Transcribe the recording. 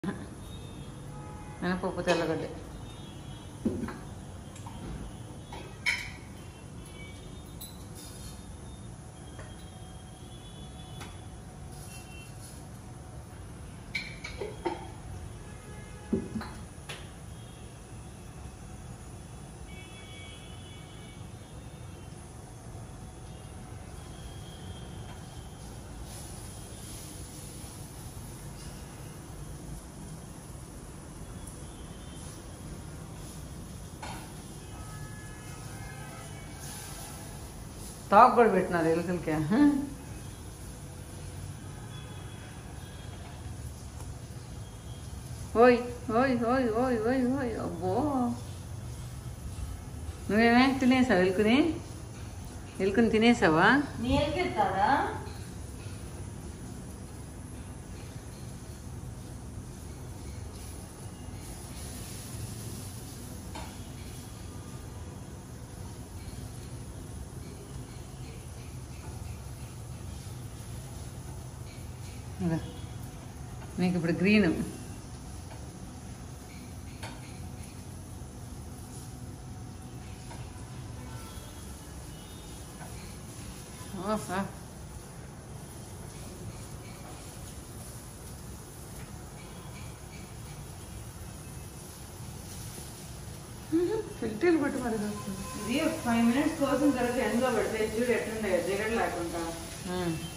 మినపప్పు తెల్లగడ్డ తాకు కూడా పెట్టినారు ఎలుకలకి ఓయ్ ఓయ్ ఓయ్ ఓయ్ ఓయ్ ఓయ్ అబ్బో నువ్వేమే తినేసావు ఎలుకుని ఎలుకుని తినేసావా నీళ్ళకెత్తారా ఇదా. నీకు ఇప్పుడు గ్రీన్ ఓహా ఫిల్టర్లు పెట్టి మరి ఇది ఫైవ్ మినిట్స్ కోసం తర్వాత ఎండలో పెడితే చూడు ఎట్లుండే జిగడ లేకుండా వస్తుంది